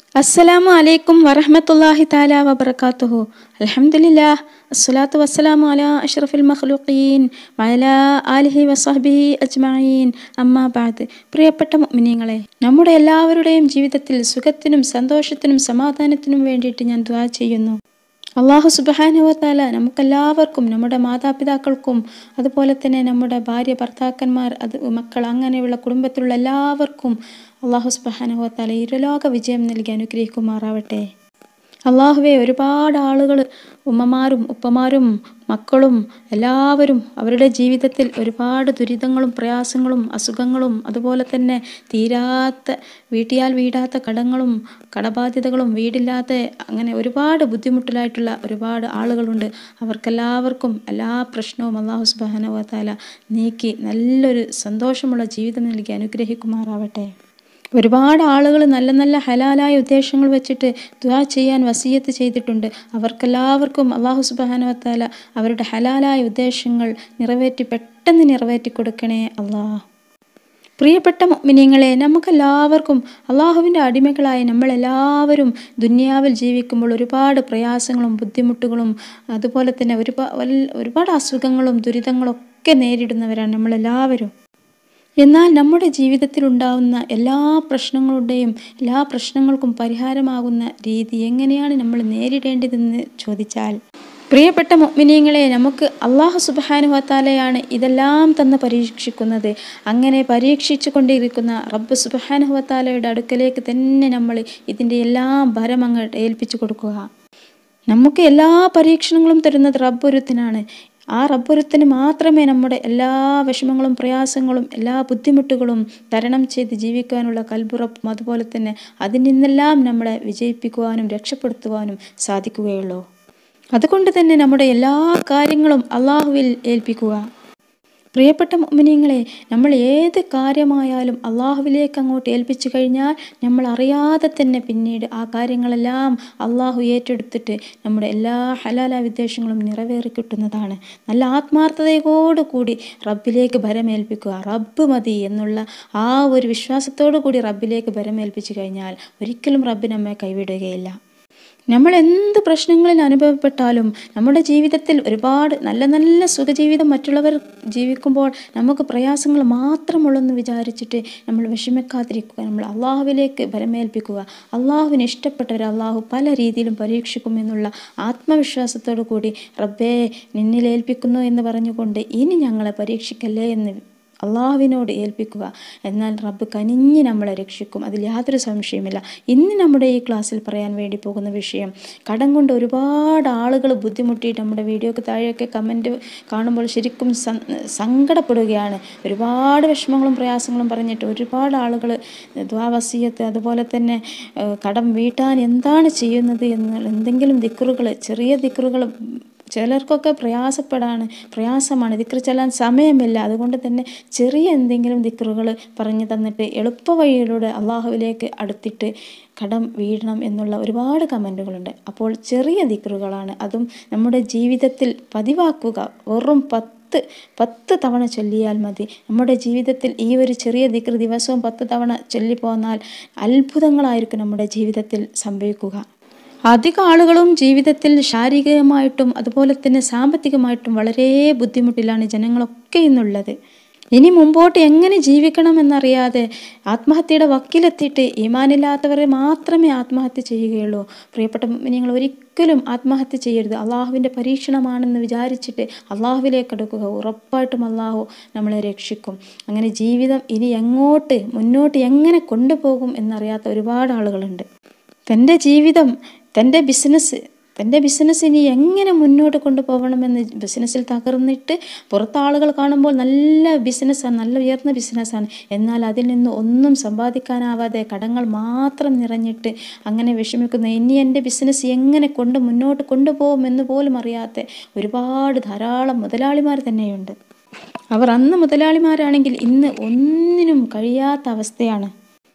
അസ്സലാമു അലൈക്കും വറഹ്മത്തുള്ളാഹി തആല വബറകാതുഹു അൽഹംദുലില്ലാഹ് അസ്സലാത്തു വസ്സലാമു അലാ അഷ്റഫിൽ മഖ്ലൂഖീൻ വഅലാ ആലിഹി വസഹ്ബിഹി അജ്മഈൻ അമ്മാ ബഅദ് പ്രിയപ്പെട്ട മുഅ്മിനീങ്ങളെ നമ്മുടെ എല്ലാവരുടെയും ജീവിതത്തിൽ സുഖത്തിനും സന്തോഷത്തിനും സമാധാനത്തിനും വേണ്ടിയിട്ട് ഞാൻ ദുആ ചെയ്യുന്നു അള്ളാഹു സുബാനുവത്താല നമുക്കെല്ലാവർക്കും നമ്മുടെ മാതാപിതാക്കൾക്കും അതുപോലെ തന്നെ നമ്മുടെ ഭാര്യ ഭർത്താക്കന്മാർ അത് മക്കൾ അങ്ങനെയുള്ള കുടുംബത്തിലുള്ള എല്ലാവർക്കും അള്ളാഹു സുബാനുവത്താല ഇരുലോക വിജയം നൽകി അനുഗ്രഹിക്കുമാറാവട്ടെ അള്ളാഹുവെ ഒരുപാട് ആളുകൾ ഉമ്മമാരും ഉപ്പമാരും മക്കളും എല്ലാവരും അവരുടെ ജീവിതത്തിൽ ഒരുപാട് ദുരിതങ്ങളും പ്രയാസങ്ങളും അസുഖങ്ങളും അതുപോലെ തന്നെ തീരാത്ത വീട്ടിയാൽ വീടാത്ത കടങ്ങളും കടബാധ്യതകളും വീടില്ലാത്ത അങ്ങനെ ഒരുപാട് ബുദ്ധിമുട്ടിലായിട്ടുള്ള ഒരുപാട് ആളുകളുണ്ട് അവർക്കെല്ലാവർക്കും എല്ലാ പ്രശ്നവും അള്ളാഹു സുബാനവത്താല നീക്കി നല്ലൊരു സന്തോഷമുള്ള ജീവിതം നൽകി അനുഗ്രഹിക്കുമാറാവട്ടെ ഒരുപാട് ആളുകൾ നല്ല നല്ല ഹലാലായ ഉദ്ദേശങ്ങൾ വെച്ചിട്ട് ദ്വാ ചെയ്യാൻ വസീയത്ത് ചെയ്തിട്ടുണ്ട് അവർക്കെല്ലാവർക്കും അള്ളാഹു സുബാനുവത്താല അവരുടെ ഹലാലായ ഉദ്ദേശങ്ങൾ നിറവേറ്റി പെട്ടെന്ന് നിറവേറ്റി കൊടുക്കണേ അള്ളാഹ് പ്രിയപ്പെട്ട മിനിങ്ങളെ നമുക്കെല്ലാവർക്കും അള്ളാഹുവിൻ്റെ അടിമകളായ നമ്മളെല്ലാവരും ദുനിയാവിൽ ജീവിക്കുമ്പോൾ ഒരുപാട് പ്രയാസങ്ങളും ബുദ്ധിമുട്ടുകളും അതുപോലെ തന്നെ ഒരുപാട് ഒരുപാട് അസുഖങ്ങളും ദുരിതങ്ങളും ഒക്കെ നേരിടുന്നവരാണ് നമ്മളെല്ലാവരും എന്നാൽ നമ്മുടെ ജീവിതത്തിൽ ഉണ്ടാകുന്ന എല്ലാ പ്രശ്നങ്ങളുടെയും എല്ലാ പ്രശ്നങ്ങൾക്കും പരിഹാരമാകുന്ന രീതി എങ്ങനെയാണ് നമ്മൾ നേരിടേണ്ടതെന്ന് ചോദിച്ചാൽ പ്രിയപ്പെട്ട മുഅ്മിനീങ്ങളെ നമുക്ക് അള്ളാഹു സുബാനുഹത്താലയാണ് ഇതെല്ലാം തന്ന് പരീക്ഷിക്കുന്നത് അങ്ങനെ പരീക്ഷിച്ചു കൊണ്ടിരിക്കുന്ന റബ്ബ് സുബാനുഹത്താലയുടെ അടുക്കലേക്ക് തന്നെ നമ്മൾ ഇതിൻ്റെ എല്ലാം ഭരം അങ്ങോട്ട് ഏൽപ്പിച്ചു കൊടുക്കുക നമുക്ക് എല്ലാ പരീക്ഷണങ്ങളും തരുന്നത് റബ്ബൊരുത്തിനാണ് ആ റബ്ബുരത്തിന് മാത്രമേ നമ്മുടെ എല്ലാ വിഷമങ്ങളും പ്രയാസങ്ങളും എല്ലാ ബുദ്ധിമുട്ടുകളും തരണം ചെയ്ത് ജീവിക്കാനുള്ള കൽബുറപ്പും അതുപോലെ തന്നെ അതിൽ നിന്നെല്ലാം നമ്മളെ വിജയിപ്പിക്കുവാനും രക്ഷപ്പെടുത്തുവാനും സാധിക്കുകയുള്ളൂ അതുകൊണ്ട് തന്നെ നമ്മുടെ എല്ലാ കാര്യങ്ങളും അള്ളാഹുവിൽ ഏൽപ്പിക്കുക പ്രിയപ്പെട്ട മുഅ്മിനീങ്ങളെ നമ്മൾ ഏത് കാര്യമായാലും അള്ളാഹുവിലേക്ക് അങ്ങോട്ട് ഏൽപ്പിച്ചു കഴിഞ്ഞാൽ നമ്മൾ അറിയാതെ തന്നെ പിന്നീട് ആ കാര്യങ്ങളെല്ലാം അള്ളാഹു ഏറ്റെടുത്തിട്ട് നമ്മുടെ എല്ലാ ഹലാല വിദ്വേഷങ്ങളും നിറവേറി കിട്ടുന്നതാണ് നല്ല ആത്മാർത്ഥതയോടു കൂടി റബ്ബിലേക്ക് ഭരമേൽപ്പിക്കുക റബ്ബ് മതി എന്നുള്ള ആ ഒരു വിശ്വാസത്തോടു കൂടി റബ്ബിലേക്ക് ഭരമേൽപ്പിച്ചു കഴിഞ്ഞാൽ ഒരിക്കലും റബ്ബ് നമ്മെ കൈവിടുകയില്ല നമ്മൾ എന്ത് പ്രശ്നങ്ങളിൽ അനുഭവപ്പെട്ടാലും നമ്മുടെ ജീവിതത്തിൽ ഒരുപാട് നല്ല നല്ല സുഖജീവിതം മറ്റുള്ളവർ ജീവിക്കുമ്പോൾ നമുക്ക് പ്രയാസങ്ങൾ മാത്രമുള്ളെന്ന് വിചാരിച്ചിട്ട് നമ്മൾ വിഷമിക്കാതിരിക്കുക നമ്മൾ അള്ളാഹുവിലേക്ക് ബലമേൽപ്പിക്കുക അള്ളാഹുവിന് ഇഷ്ടപ്പെട്ടവർ അള്ളാഹു പല രീതിയിലും പരീക്ഷിക്കുമെന്നുള്ള ആത്മവിശ്വാസത്തോടു കൂടി റബ്ബേ നിന്നിലേൽപ്പിക്കുന്നു എന്ന് പറഞ്ഞുകൊണ്ട് ഇനി ഞങ്ങളെ പരീക്ഷിക്കല്ലേ എന്ന് അള്ളാഹുവിനോട് ഏൽപ്പിക്കുക എന്നാൽ റബ്ബ് കനിഞ്ഞ് നമ്മളെ രക്ഷിക്കും അതിൽ യാതൊരു സംശയമില്ല ഇന്ന് നമ്മുടെ ഈ ക്ലാസ്സിൽ പറയാൻ വേണ്ടി പോകുന്ന വിഷയം കടം കൊണ്ട് ഒരുപാട് ആളുകൾ ബുദ്ധിമുട്ടിയിട്ട് നമ്മുടെ വീഡിയോക്ക് താഴെയൊക്കെ കമൻറ്റ് കാണുമ്പോൾ ശരിക്കും സങ്കടപ്പെടുകയാണ് ഒരുപാട് വിഷമങ്ങളും പ്രയാസങ്ങളും പറഞ്ഞിട്ട് ഒരുപാട് ആളുകൾ ദ്വാവസീയത്ത് അതുപോലെ തന്നെ കടം വീട്ടാൻ എന്താണ് ചെയ്യുന്നത് എന്ന് എന്തെങ്കിലും ദിക്കറുകൾ ചെറിയ ദിക്കറുകൾ ചിലർക്കൊക്കെ പ്രയാസപ്പെടാണ് പ്രയാസമാണ് ദിക്ർ ചെല്ലാൻ സമയമില്ല അതുകൊണ്ട് തന്നെ ചെറിയ എന്തെങ്കിലും ദിക്റുകൾ പറഞ്ഞു തന്നിട്ട് എളുപ്പ വഴിയിലൂടെ അള്ളാഹുവിലേക്ക് അടുത്തിട്ട് കടം വീഴണം എന്നുള്ള ഒരുപാട് കമൻറ്റുകളുണ്ട് അപ്പോൾ ചെറിയ ദിക്റുകളാണ് അതും നമ്മുടെ ജീവിതത്തിൽ പതിവാക്കുക വെറും പത്ത് പത്ത് തവണ ചൊല്ലിയാൽ മതി നമ്മുടെ ജീവിതത്തിൽ ഈ ഒരു ചെറിയ ദിക്ർ ദിവസവും പത്ത് തവണ ചൊല്ലിപ്പോന്നാൽ അത്ഭുതങ്ങളായിരിക്കും നമ്മുടെ ജീവിതത്തിൽ സംഭവിക്കുക അധിക ആളുകളും ജീവിതത്തിൽ ശാരീരികമായിട്ടും അതുപോലെ തന്നെ സാമ്പത്തികമായിട്ടും വളരെ ബുദ്ധിമുട്ടിലാണ് ജനങ്ങളൊക്കെ ഇന്നുള്ളത് ഇനി മുമ്പോട്ട് എങ്ങനെ ജീവിക്കണമെന്നറിയാതെ ആത്മഹത്യയുടെ വക്കിലെത്തിയിട്ട് ഈമാനില്ലാത്തവരെ മാത്രമേ ആത്മഹത്യ ചെയ്യുകയുള്ളൂ പ്രിയപ്പെട്ട നിങ്ങൾ ഒരിക്കലും ആത്മഹത്യ ചെയ്യരുത് അള്ളാഹുവിൻ്റെ പരീക്ഷണമാണെന്ന് വിചാരിച്ചിട്ട് അള്ളാഹുവിലേക്ക് എടുക്കുക ഉറപ്പായിട്ടും അള്ളാഹു നമ്മളെ രക്ഷിക്കും അങ്ങനെ ജീവിതം ഇനി എങ്ങോട്ട് മുന്നോട്ട് എങ്ങനെ കൊണ്ടുപോകും എന്നറിയാത്ത ഒരുപാട് ആളുകളുണ്ട് തൻ്റെ ജീവിതം തൻ്റെ ബിസിനസ് തൻ്റെ ബിസിനസ് ഇനി എങ്ങനെ മുന്നോട്ട് കൊണ്ടുപോകണമെന്ന് ബിസിനസ്സിൽ തകർന്നിട്ട് പുറത്താളുകൾ കാണുമ്പോൾ നല്ല ബിസിനസ്സാണ് നല്ല ഉയർന്ന ബിസിനസ്സാണ് എന്നാൽ അതിൽ നിന്ന് ഒന്നും സമ്പാദിക്കാനാവാതെ കടങ്ങൾ മാത്രം നിറഞ്ഞിട്ട് അങ്ങനെ വിഷമിക്കുന്ന ഇനി എൻ്റെ ബിസിനസ് എങ്ങനെ കൊണ്ട് മുന്നോട്ട് കൊണ്ടുപോകുമെന്ന് പോലും അറിയാത്ത ഒരുപാട് ധാരാളം മുതലാളിമാർ തന്നെയുണ്ട് അവർ അന്ന് മുതലാളിമാരാണെങ്കിൽ ഇന്ന് ഒന്നിനും കഴിയാത്ത അവസ്ഥയാണ്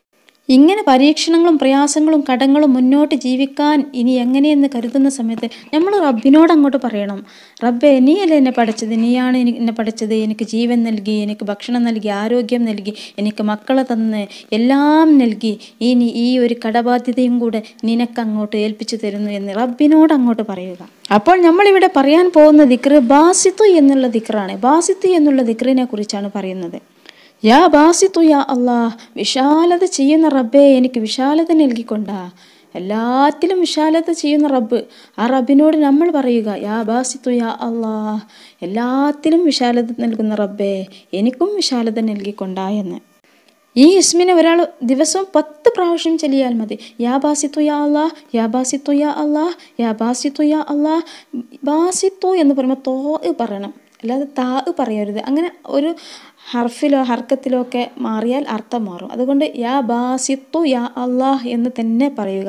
ഇങ്ങനെ പരീക്ഷണങ്ങളും പ്രയാസങ്ങളും കടങ്ങളും മുന്നോട്ട് ജീവിക്കാൻ ഇനി എങ്ങനെയെന്ന് കരുതുന്ന സമയത്ത് നമ്മൾ റബ്ബിനോട് അങ്ങോട്ട് പറയണം റബ്ബെ നീയല്ലേ എന്നെ പഠിച്ചത് നീയാണ് എനിക്ക് എന്നെ പഠിച്ചത് എനിക്ക് ജീവൻ നൽകി എനിക്ക് ഭക്ഷണം നൽകി ആരോഗ്യം നൽകി എനിക്ക് മക്കളെ തന്ന് എല്ലാം നൽകി ഇനി ഈ ഒരു കടബാധ്യതയും കൂടെ നിനക്ക് അങ്ങോട്ട് ഏൽപ്പിച്ചു തരുന്നു എന്ന് റബ്ബിനോട് അങ്ങോട്ട് പറയുക അപ്പോൾ നമ്മളിവിടെ പറയാൻ പോകുന്ന ദിക്റ് ബാസിത്തു എന്നുള്ള ദിക്റാണ് ബാസിത്തു എന്നുള്ള ദിക്റിനെ കുറിച്ചാണ് പറയുന്നത് യാ ബാസിത്തു യാ അള്ളാഹ് വിശാലത ചെയ്യുന്ന റബ്ബേ എനിക്ക് വിശാലത നൽകിക്കൊണ്ടാ എല്ലാത്തിലും വിശാലത ചെയ്യുന്ന റബ്ബ് ആ റബ്ബിനോട് നമ്മൾ പറയുക യാ ബാസിത്തു യാ അള്ളാഹ് എല്ലാത്തിലും വിശാലത നൽകുന്ന റബ്ബേ എനിക്കും വിശാലത നൽകിക്കൊണ്ടാ എന്ന് ഈ ഇസ്മിനെ ഒരാൾ ദിവസവും പത്ത് പ്രാവശ്യം ചൊല്ലിയാൽ മതി യാ ബാസിത്തു യാ അള്ളാഹ് യാ ബാസിത്തു യാ അള്ളാഹ് യാ ബാസിത്തു യാ അള്ളാഹ് ബാസിത്തു എന്ന് പറയുമ്പോൾ തോ പറയണം അല്ലാതെ താ പറയരുത് അങ്ങനെ ഒരു ഹർഫിലോ ഹർക്കത്തിലോ ഒക്കെ മാറിയാൽ അർത്ഥം മാറും അതുകൊണ്ട് യാ ബാസിത്തു യാ അള്ളാഹ് എന്ന് തന്നെ പറയുക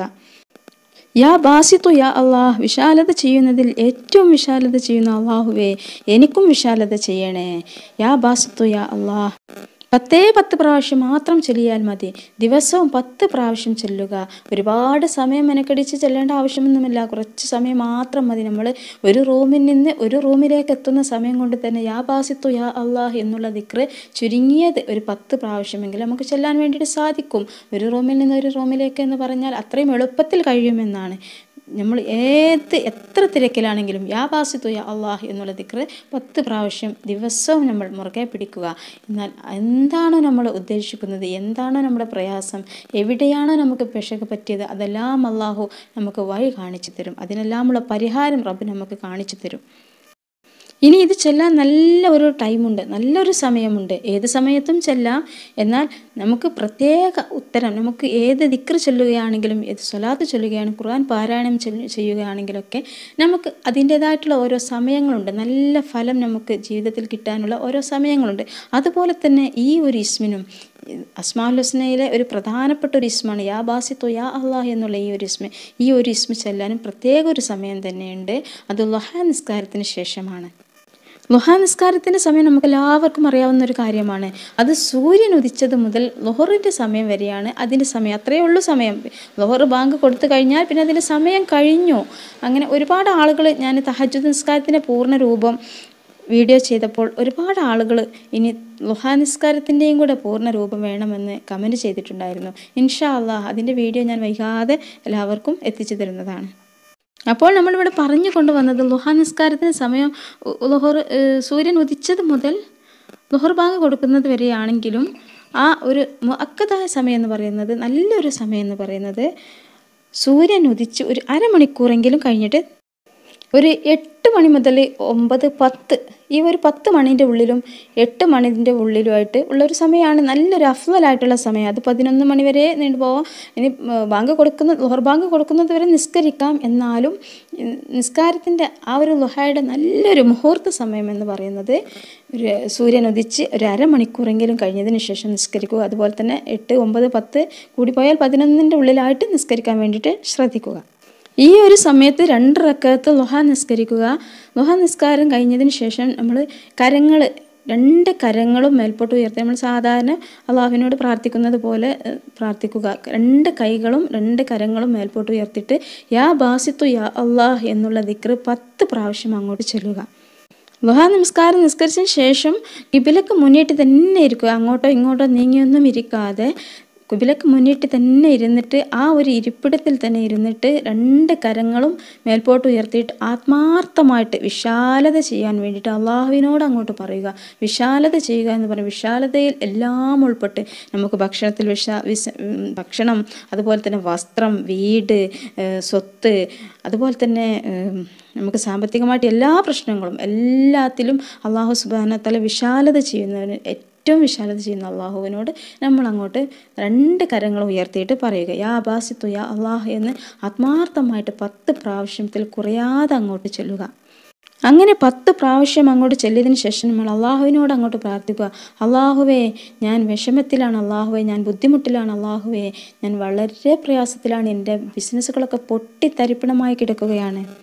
യാ ബാസിത്തു യാ അള്ളാഹ് വിശാലത ചെയ്യുന്നതിൽ ഏറ്റവും വിശാലത ചെയ്യുന്ന അള്ളാഹുവേ എനിക്കും വിശാലത ചെയ്യണേ യാ ബാസിത്തു യാ അള്ളാഹ് പത്തേ പത്ത് പ്രാവശ്യം മാത്രം ചൊല്ലിയാൽ മതി ദിവസവും പത്ത് പ്രാവശ്യം ചൊല്ലുക ഒരുപാട് സമയം മെനക്കടിച്ച് ചെല്ലേണ്ട ആവശ്യമൊന്നുമില്ല കുറച്ച് സമയം മാത്രം മതി നമ്മൾ ഒരു റൂമിൽ നിന്ന് ഒരു റൂമിലേക്ക് എത്തുന്ന സമയം കൊണ്ട് തന്നെ യാ ബാസിത്തു യാ അള്ളാഹ് എന്നുള്ള ദിക്റ് ചുരുങ്ങിയത് ഒരു പത്ത് പ്രാവശ്യമെങ്കിലും നമുക്ക് ചെല്ലാൻ വേണ്ടിയിട്ട് സാധിക്കും ഒരു റൂമിൽ നിന്ന് ഒരു റൂമിലേക്ക് എന്ന് പറഞ്ഞാൽ അത്രയും എളുപ്പത്തിൽ കഴിയുമെന്നാണ് നമ്മൾ ഏത് എത്ര തിരക്കിലാണെങ്കിലും യാ ബാസിത്തു യാ അള്ളാഹ് എന്നുള്ള ദിക്റ് പത്ത് പ്രാവശ്യം ദിവസവും നമ്മൾ മുറുകെ പിടിക്കുക എന്നാൽ എന്താണോ നമ്മൾ ഉദ്ദേശിക്കുന്നത് എന്താണോ നമ്മുടെ പ്രയാസം എവിടെയാണോ നമുക്ക് പിശക് പറ്റിയത് അതെല്ലാം അള്ളാഹു നമുക്ക് വഴി കാണിച്ചു തരും അതിനെല്ലാമുള്ള പരിഹാരം റബ്ബ് നമുക്ക് കാണിച്ചു തരും ഇനി ഇത് ചെല്ലാൻ നല്ല ഒരു ടൈമുണ്ട് നല്ലൊരു സമയമുണ്ട് ഏത് സമയത്തും ചെല്ലാം എന്നാൽ നമുക്ക് പ്രത്യേക ഉത്തരം നമുക്ക് ഏത് ദിക്ർ ചൊല്ലുകയാണെങ്കിലും ഏത് സ്വലാത്ത് ചൊല്ലുകയാണ് ഖുർആൻ പാരായണം ചൊല്ലു ചെയ്യുകയാണെങ്കിലൊക്കെ നമുക്ക് അതിൻ്റേതായിട്ടുള്ള ഓരോ സമയങ്ങളുണ്ട് നല്ല ഫലം നമുക്ക് ജീവിതത്തിൽ കിട്ടാനുള്ള ഓരോ സമയങ്ങളുണ്ട് അതുപോലെ തന്നെ ഈ ഒരു ഇസ്മിനും അസ്മാൽ ഹുസ്നയിലെ ഒരു പ്രധാനപ്പെട്ട ഒരു ഇസ്മാണ് യാ ബാസിത്തു യാ അള്ളാഹ് എന്നുള്ള ഈ ഒരു ഇസ്മ ഈ ഒരു ഇസ്മ ചെല്ലാനും പ്രത്യേക ഒരു സമയം തന്നെയുണ്ട് അത് ലൊഹ നിസ്കാരത്തിന് ശേഷമാണ് ലുഹാ നിസ്കാരത്തിൻ്റെ സമയം നമുക്ക് എല്ലാവർക്കും അറിയാവുന്ന ഒരു കാര്യമാണ് അത് സൂര്യൻ ഉദിച്ചത് മുതൽ ലൊഹറിൻ്റെ സമയം വരെയാണ് അതിൻ്റെ സമയം അത്രയേ ഉള്ളൂ സമയം ലൊഹർ ബാങ്ക് കൊടുത്തു കഴിഞ്ഞാൽ പിന്നെ അതിൻ്റെ സമയം കഴിഞ്ഞു അങ്ങനെ ഒരുപാട് ആളുകൾ ഞാൻ തഹജുദ് നിസ്കാരത്തിൻ്റെ പൂർണ്ണ രൂപം വീഡിയോ ചെയ്തപ്പോൾ ഒരുപാട് ആളുകൾ ഇനി ലുഹാ നിസ്കാരത്തിൻ്റെയും കൂടെ പൂർണ്ണ രൂപം വേണമെന്ന് കമൻറ്റ് ചെയ്തിട്ടുണ്ടായിരുന്നു ഇൻഷാ അള്ളാഹ് അതിൻ്റെ വീഡിയോ ഞാൻ വൈകാതെ എല്ലാവർക്കും എത്തിച്ചു തരുന്നതാണ് അപ്പോൾ നമ്മളിവിടെ പറഞ്ഞു കൊണ്ടുവന്നത് ലുഹ നിസ്കാരത്തിന് സമയം ലുഹർ സൂര്യൻ ഉദിച്ചത് മുതൽ ലുഹർ ബാങ്ക് കൊടുക്കുന്നത് വരെയാണെങ്കിലും ആ ഒരു മുഅക്കതായ സമയം എന്ന് പറയുന്നത് നല്ലൊരു സമയം എന്ന് പറയുന്നത് സൂര്യൻ ഉദിച്ച് ഒരു അരമണിക്കൂറെങ്കിലും കഴിഞ്ഞിട്ട് ഒരു എട്ട് മണി മുതൽ ഒമ്പത് പത്ത് ഈ ഒരു പത്ത് മണീൻ്റെ ഉള്ളിലും എട്ട് മണിൻ്റെ ഉള്ളിലുമായിട്ട് ഉള്ളൊരു സമയമാണ് നല്ലൊരു അഫ്വലായിട്ടുള്ള സമയം അത് പതിനൊന്ന് മണി വരെ നീണ്ടുപോകാം ഇനി ബാങ്ക് കൊടുക്കുന്ന ലുഹർ ബാങ്ക് കൊടുക്കുന്നത് വരെ നിസ്കരിക്കാം എന്നാലും നിസ്കാരത്തിൻ്റെ ആ ഒരു ലുഹയുടെ നല്ലൊരു മുഹൂർത്ത സമയം എന്ന് പറയുന്നത് ഒരു സൂര്യൻ ഉദിച്ച് ഒരു അരമണിക്കൂറെങ്കിലും കഴിഞ്ഞതിന് ശേഷം നിസ്കരിക്കുക അതുപോലെ തന്നെ എട്ട് ഒമ്പത് പത്ത് കൂടിപ്പോയാൽ പതിനൊന്നിൻ്റെ ഉള്ളിലായിട്ട് നിസ്കരിക്കാൻ വേണ്ടിയിട്ട് ശ്രദ്ധിക്കുക ഈ ഒരു സമയത്ത് രണ്ട് റക്കത്ത് ലൊഹ നിസ്കരിക്കുക ലൊഹ നിസ്കാരം കഴിഞ്ഞതിന് ശേഷം നമ്മൾ കരങ്ങൾ രണ്ട് കരങ്ങളും മേൽപോട്ട് ഉയർത്തി നമ്മൾ സാധാരണ അള്ളാഹുവിനോട് പ്രാർത്ഥിക്കുന്നത് പോലെ പ്രാർത്ഥിക്കുക രണ്ട് കൈകളും രണ്ട് കരങ്ങളും മേൽപോട്ട് ഉയർത്തിയിട്ട് യാ ബാസിത്തു യാ അള്ളാഹ് എന്നുള്ള ദിക്റ് പത്ത് പ്രാവശ്യം അങ്ങോട്ട് ചെല്ലുക ലുഹാ നമസ്കാരം നിസ്കരിച്ചതിന് ശേഷം കിബിലക്ക് മുന്നിട്ട് തന്നെ ഇരിക്കുക അങ്ങോട്ടോ ഇങ്ങോട്ടോ നീങ്ങിയൊന്നും ഇരിക്കാതെ കുബിലക്ക് മുന്നിട്ട് തന്നെ ഇരുന്നിട്ട് ആ ഒരു ഇരിപ്പിടത്തിൽ തന്നെ ഇരുന്നിട്ട് രണ്ട് കരങ്ങളും മേൽപോട്ട് ഉയർത്തിയിട്ട് ആത്മാർത്ഥമായിട്ട് വിശാലത ചെയ്യാൻ വേണ്ടിയിട്ട് അള്ളാഹുവിനോട് അങ്ങോട്ട് പറയുക വിശാലത ചെയ്യുക എന്ന് പറയും വിശാലതയിൽ എല്ലാം ഉൾപ്പെട്ട് നമുക്ക് ഭക്ഷണത്തിൽ വിശാ വിശ ഭക്ഷണം അതുപോലെ തന്നെ വസ്ത്രം വീട് സ്വത്ത് അതുപോലെ തന്നെ നമുക്ക് സാമ്പത്തികമായിട്ട് എല്ലാ പ്രശ്നങ്ങളും എല്ലാത്തിലും അള്ളാഹു സുബാനത്തല വിശാലത ചെയ്യുന്നതിന് ഏറ്റവും വിശാലത ചെയ്യുന്ന അള്ളാഹുവിനോട് നമ്മൾ അങ്ങോട്ട് രണ്ട് കരങ്ങളും ഉയർത്തിയിട്ട് പറയുക യാ അബാസിത്തു യാ അള്ളാഹ് എന്ന് ആത്മാർത്ഥമായിട്ട് പത്ത് പ്രാവശ്യത്തിൽ കുറയാതെ അങ്ങോട്ട് ചെല്ലുക അങ്ങനെ പത്ത് പ്രാവശ്യം അങ്ങോട്ട് ചെല്ലിയതിന് ശേഷം നമ്മൾ അള്ളാഹുവിനോട് അങ്ങോട്ട് പ്രാർത്ഥിക്കുക അള്ളാഹുവേ ഞാൻ വിഷമത്തിലാണ് അള്ളാഹുവേ ഞാൻ ബുദ്ധിമുട്ടിലാണ് അള്ളാഹുവേ ഞാൻ വളരെ പ്രയാസത്തിലാണ് എൻ്റെ ബിസിനസ്സുകളൊക്കെ പൊട്ടിത്തരിപ്പണമായി കിടക്കുകയാണ്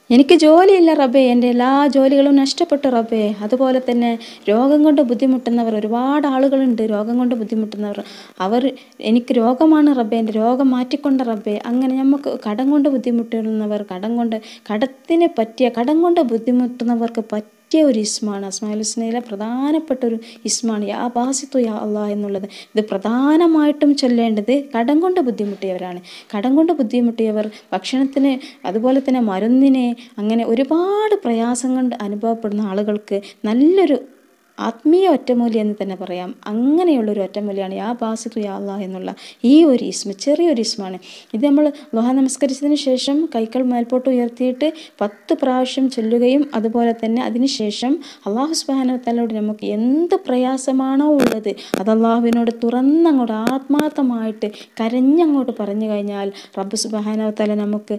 എനിക്ക് ജോലിയില്ല റബ്ബേ എൻ്റെ എല്ലാ ജോലികളും നഷ്ടപ്പെട്ടു റബ്ബേ അതുപോലെ തന്നെ രോഗം കൊണ്ട് ബുദ്ധിമുട്ടുന്നവർ ഒരുപാട് ആളുകളുണ്ട് രോഗം കൊണ്ട് ബുദ്ധിമുട്ടുന്നവർ അവർ എനിക്ക് രോഗമാണ് റബ്ബേ എൻ്റെ രോഗം മാറ്റിക്കൊണ്ട റബ്ബേ അങ്ങനെ നമുക്ക് കടം കൊണ്ട് ബുദ്ധിമുട്ടുന്നവർ കടം കൊണ്ട് കടത്തിന് പറ്റിയ കടം കൊണ്ട് ബുദ്ധിമുട്ടുന്നവർക്ക് പറ്റിയ ഒരു ഇസ്മാണ് അസ്മാൽ ഹുസ്നയിലെ പ്രധാനപ്പെട്ട ഒരു ഇസ്മാണ് യാ ബാസിത്തു യാ അള്ളാ എന്നുള്ളത് ഇത് പ്രധാനമായിട്ടും ചൊല്ലേണ്ടത് കടം കൊണ്ട് ബുദ്ധിമുട്ടിയവരാണ് കടം കൊണ്ട് ബുദ്ധിമുട്ടിയവർ ഭക്ഷണത്തിന് അതുപോലെ തന്നെ മരുന്നിനെ അങ്ങനെ ഒരുപാട് പ്രയാസം കൊണ്ട് അനുഭവപ്പെടുന്ന ആളുകൾക്ക് നല്ലൊരു ആത്മീയ ഒറ്റമൂലി എന്ന് തന്നെ പറയാം അങ്ങനെയുള്ളൊരു ഒറ്റമൂലിയാണ് യാ ബാസിത്തു യാ അള്ളാ എന്നുള്ള ഈ ഒരു ഇസ്മ ചെറിയൊരു ഇസ്മാണ് ഇത് നമ്മൾ ലോഹ നമസ്കരിച്ചതിന് ശേഷം കൈകൾ മേൽപോട്ട് ഉയർത്തിയിട്ട് പത്ത് പ്രാവശ്യം ചൊല്ലുകയും അതുപോലെ തന്നെ അതിനുശേഷം അള്ളാഹു സുബാനത്തലോട് നമുക്ക് എന്ത് പ്രയാസമാണോ ഉള്ളത് അത് അള്ളാഹുവിനോട് തുറന്നങ്ങോട്ട് ആത്മാർത്ഥമായിട്ട് കരഞ്ഞങ്ങോട്ട് പറഞ്ഞു കഴിഞ്ഞാൽ റബ്ബ് സുബാനത്തല നമുക്ക്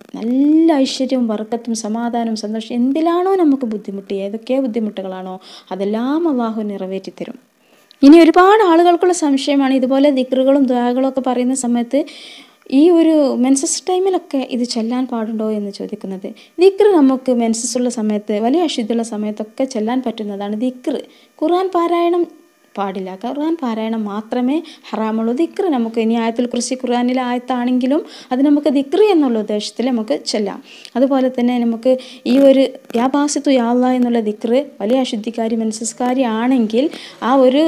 നല്ല ഐശ്വര്യവും വർക്കത്തും സമാധാനവും സന്തോഷം എന്തിലാണോ നമുക്ക് ബുദ്ധിമുട്ട് ഏതൊക്കെ ബുദ്ധിമുട്ടുകളാണോ അതെല്ലാം അള്ളാഹു നിറവേറ്റി തരും ഇനി ഒരുപാട് ആളുകൾക്കുള്ള സംശയമാണ് ഇതുപോലെ ദിക്റുകളും ദ്വാകളും ഒക്കെ പറയുന്ന സമയത്ത് ഈ ഒരു മെൻസസ് ടൈമിലൊക്കെ ഇത് ചെല്ലാൻ പാടുണ്ടോ എന്ന് ചോദിക്കുന്നത് ദിക്ർ നമുക്ക് മെൻസസ് ഉള്ള സമയത്ത് വലിയ അശുദ്ധിയുള്ള സമയത്തൊക്കെ ചെല്ലാൻ പറ്റുന്നതാണ് ദിക്ർ ഖുർആൻ പാരായണം പാടില്ല ഖുർആൻ പാരായണം മാത്രമേ ഹറാമുള്ളൂ ദിക്ർ നമുക്ക് ഇനി ആയത്തിൽ കുറിച്ച് ഖുർആനിലെ ആയത്താണെങ്കിലും അത് നമുക്ക് ദിക്ർ എന്നുള്ള ഉദ്ദേശത്തിൽ നമുക്ക് ചെല്ലാം അതുപോലെ തന്നെ നമുക്ക് ഈ ഒരു യാ ബാസിത്തു യാള്ള എന്നുള്ള ദിക്ർ വലിയ അശുദ്ധിക്കാരി മനസ്സസ്കാരി ആണെങ്കിൽ ആ ഒരു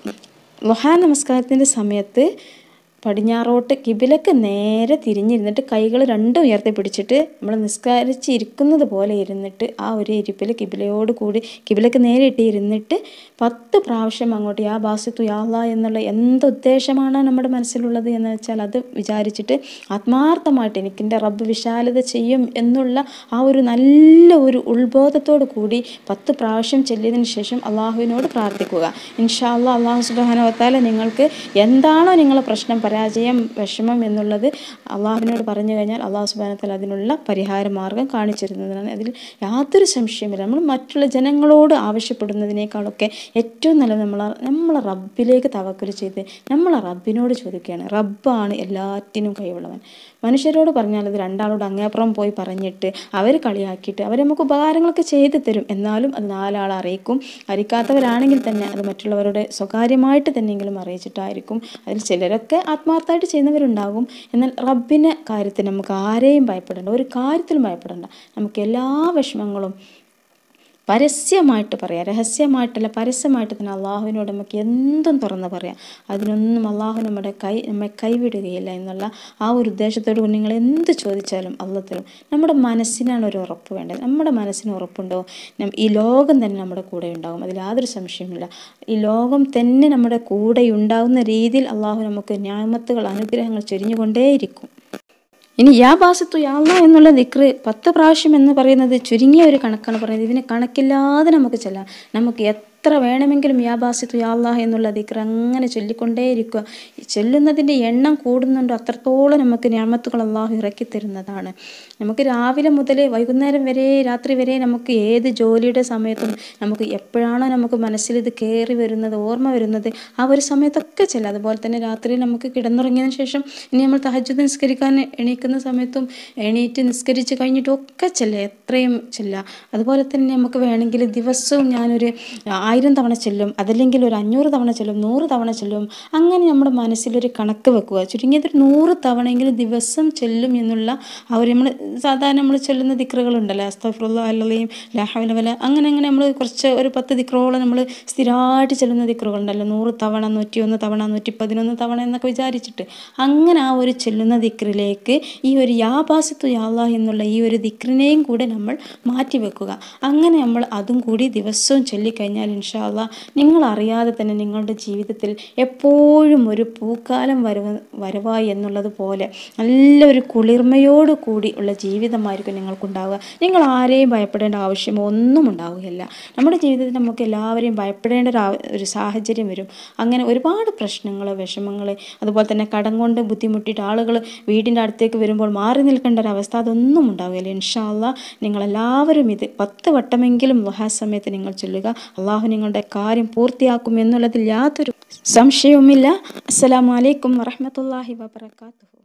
ലുഹാ നമസ്കാരത്തിൻ്റെ സമയത്ത് പടിഞ്ഞാറോട്ട് കിബിലക്ക് നേരെ തിരിഞ്ഞിരുന്നിട്ട് കൈകൾ രണ്ടും ഉയർത്തി പിടിച്ചിട്ട് നമ്മൾ നിസ്കരിച്ചിരിക്കുന്നത് പോലെ ഇരുന്നിട്ട് ആ ഒരു ഇരിപ്പിൽ കിബിലയോട് കൂടി കിബിലക്ക് നേരെ ഇട്ട് ഇരുന്നിട്ട് പത്ത് പ്രാവശ്യം അങ്ങോട്ട് യാ ബാസിത്തു യാള്ള എന്നുള്ള എന്ത് ഉദ്ദേശമാണ് നമ്മുടെ മനസ്സിലുള്ളത് എന്ന് വെച്ചാൽ അത് വിചാരിച്ചിട്ട് ആത്മാർത്ഥമായിട്ട് എനിക്കെൻ്റെ റബ്ബ് വിശാലത ചെയ്യും എന്നുള്ള ആ ഒരു നല്ല ഒരു ഉത്ബോധത്തോടു കൂടി പത്ത് പ്രാവശ്യം ചെല്ലിയതിന് ശേഷം അള്ളാഹുവിനോട് പ്രാർത്ഥിക്കുക ഇൻഷാ അള്ളാഹ് അള്ളാഹു സുബാനവത്താല നിങ്ങൾക്ക് എന്താണോ നിങ്ങളെ പ്രശ്നം പരാജയം വിഷമം എന്നുള്ളത് അള്ളാഹുവിനോട് പറഞ്ഞു കഴിഞ്ഞാൽ അള്ളാഹു സുബാനത്താൽ അതിനുള്ള പരിഹാര മാർഗം കാണിച്ചിരുന്നതിനാണ് അതിൽ യാതൊരു സംശയമില്ല നമ്മൾ മറ്റുള്ള ജനങ്ങളോട് ആവശ്യപ്പെടുന്നതിനേക്കാളൊക്കെ ഏറ്റവും നല്ലത് നമ്മൾ നമ്മളെ റബ്ബിലേക്ക് തവക്കൽ ചെയ്ത് നമ്മളെ റബ്ബിനോട് ചോദിക്കുകയാണ് റബ്ബാണ് എല്ലാറ്റിനും കഴിവുള്ളവൻ മനുഷ്യരോട് പറഞ്ഞാൽ അത് രണ്ടാളോട് അങ്ങേപ്പുറം പോയി പറഞ്ഞിട്ട് അവർ കളിയാക്കിയിട്ട് അവർ നമുക്ക് ഉപകാരങ്ങളൊക്കെ ചെയ്തു തരും എന്നാലും അത് നാലാൾ അറിയിക്കും അറിയിക്കാത്തവരാണെങ്കിൽ തന്നെ അത് മറ്റുള്ളവരുടെ സ്വകാര്യമായിട്ട് തന്നെയെങ്കിലും അറിയിച്ചിട്ടായിരിക്കും അതിൽ ചിലരൊക്കെ ആത്മാർത്ഥമായിട്ട് ചെയ്യുന്നവരുണ്ടാകും എന്നാൽ റബ്ബിനെ കാര്യത്തിൽ നമുക്ക് ആരെയും ഭയപ്പെടേണ്ട ഒരു കാര്യത്തിലും ഭയപ്പെടേണ്ട നമുക്ക് എല്ലാ വിഷമങ്ങളും പരസ്യമായിട്ട് പറയാം രഹസ്യമായിട്ടല്ല പരസ്യമായിട്ട് തന്നെ അള്ളാഹുവിനോട് നമുക്ക് എന്തും തുറന്ന് പറയാം അതിനൊന്നും അള്ളാഹു നമ്മുടെ കൈ നമ്മെ കൈവിടുകയില്ല എന്നുള്ള ആ ഒരു ഉദ്ദേശത്തോട് കൂടി നിങ്ങൾ എന്ത് ചോദിച്ചാലും അള്ള തരും നമ്മുടെ മനസ്സിനാണ് ഒരു ഉറപ്പ് വേണ്ടത് നമ്മുടെ മനസ്സിന് ഉറപ്പുണ്ടോ നം- ഈ ലോകം തന്നെ നമ്മുടെ കൂടെ ഉണ്ടാകും അതിൽ യാതൊരു സംശയമില്ല ഈ ലോകം തന്നെ നമ്മുടെ കൂടെ ഉണ്ടാകുന്ന രീതിയിൽ അള്ളാഹു നമുക്ക് ന്യായമത്തുകൾ അനുഗ്രഹങ്ങൾ ചൊരിഞ്ഞുകൊണ്ടേയിരിക്കും ഇനി യാ ബാസത്തു യാള്ള എന്നുള്ള ദിക്റ് പത്ത് പ്രാവശ്യം എന്ന് പറയുന്നത് ചുരുങ്ങിയ ഒരു കണക്കാണ് പറയുന്നത് ഇതിന് കണക്കില്ലാതെ നമുക്ക് ചെല്ലാം നമുക്ക് എത്ര വേണമെങ്കിലും യാ ബാസിത്തു യാ അല്ലാഹ് എന്നുള്ള ദിക്ർ അങ്ങനെ ചൊല്ലിക്കൊണ്ടേയിരിക്കുക ഈ ചൊല്ലുന്നതിൻ്റെ എണ്ണം കൂടുന്നുണ്ടോ അത്രത്തോളം നമുക്ക് ഞാമത്തുകൾ അള്ളാഹു ഇറക്കി തരുന്നതാണ് നമുക്ക് രാവിലെ മുതൽ വൈകുന്നേരം വരെ രാത്രി വരെ നമുക്ക് ഏത് ജോലിയുടെ സമയത്തും നമുക്ക് എപ്പോഴാണോ നമുക്ക് മനസ്സിൽ ഇത് കയറി വരുന്നത് ഓർമ്മ വരുന്നത് ആ ഒരു സമയത്തൊക്കെ ചെല്ലാം അതുപോലെ തന്നെ രാത്രി നമുക്ക് കിടന്നുറങ്ങിയതിന് ശേഷം ഇനി നമ്മൾ തഹജ്ജുദ് നിസ്കരിക്കാൻ എണീക്കുന്ന സമയത്തും എണീറ്റ് നിസ്കരിച്ച് കഴിഞ്ഞിട്ടും ഒക്കെ ചെല്ലാം എത്രയും ചെല്ലാം അതുപോലെ തന്നെ നമുക്ക് വേണമെങ്കിൽ ദിവസവും ഞാനൊരു ആയിരം തവണ ചെല്ലും അതല്ലെങ്കിൽ ഒരു അഞ്ഞൂറ് തവണ ചെല്ലും നൂറ് തവണ ചെല്ലും അങ്ങനെ നമ്മുടെ മനസ്സിലൊരു കണക്ക് വെക്കുക ചുരുങ്ങിയത് ഒരു നൂറ് തവണയെങ്കിലും ദിവസം ചെല്ലും എന്നുള്ള ആ ഒരു നമ്മൾ സാധാരണ നമ്മൾ ചെല്ലുന്ന ദിക്റുകളുണ്ടല്ലോ അസ്തഫുള്ള അല്ലയും ലാഹവല വല അങ്ങനെ അങ്ങനെ നമ്മൾ കുറച്ച് ഒരു പത്ത് ദിക്റോളം നമ്മൾ സ്ഥിരമായിട്ട് ചെല്ലുന്ന ദിക്റുകളുണ്ടല്ലോ നൂറ് തവണ നൂറ്റി ഒന്ന് തവണ നൂറ്റി പതിനൊന്ന് തവണ എന്നൊക്കെ വിചാരിച്ചിട്ട് അങ്ങനെ ആ ഒരു ചെല്ലുന്ന ദിക്റിലേക്ക് ഈ ഒരു യാബാസിത്തു യാള്ള എന്നുള്ള ഈ ഒരു ദിക്റിനെയും കൂടെ നമ്മൾ മാറ്റി വെക്കുക അങ്ങനെ നമ്മൾ അതും കൂടി ദിവസവും ചൊല്ലിക്കഴിഞ്ഞാൽ ഇൻഷാല്ല നിങ്ങൾ അറിയാതെ തന്നെ നിങ്ങളുടെ ജീവിതത്തിൽ എപ്പോഴും ഒരു പൂക്കാലം വരവ് വരവായി എന്നുള്ളത് പോലെ നല്ലൊരു കുളിർമയോട് കൂടി ഉള്ള ജീവിതമായിരിക്കും നിങ്ങൾക്കുണ്ടാവുക നിങ്ങൾ ആരെയും ഭയപ്പെടേണ്ട ആവശ്യമോ ഒന്നും ഉണ്ടാവുകയില്ല നമ്മുടെ ജീവിതത്തിൽ നമുക്ക് എല്ലാവരെയും ഭയപ്പെടേണ്ട ഒരു ആ- ഒരു സാഹചര്യം വരും അങ്ങനെ ഒരുപാട് പ്രശ്നങ്ങൾ വിഷമങ്ങൾ അതുപോലെ തന്നെ കടം കൊണ്ട് ബുദ്ധിമുട്ടിയിട്ട് ആളുകൾ വീടിൻ്റെ അടുത്തേക്ക് വരുമ്പോൾ മാറി നിൽക്കേണ്ട ഒരു അവസ്ഥ അതൊന്നും ഉണ്ടാവുകയില്ല ഇൻഷാല്ല നിങ്ങളെല്ലാവരും ഇത് പത്ത് വട്ടമെങ്കിലും വഹാ സമയത്ത് നിങ്ങൾ ചൊല്ലുക അള്ളാഹു നിങ്ങളുടെ കാര്യം പൂർത്തിയാക്കും എന്നുള്ളതിൽ യാതൊരു സംശയവുമില്ല അസ്സലാമു അലൈക്കും വറഹ്മത്തുള്ളാഹി വബറകാതുഹു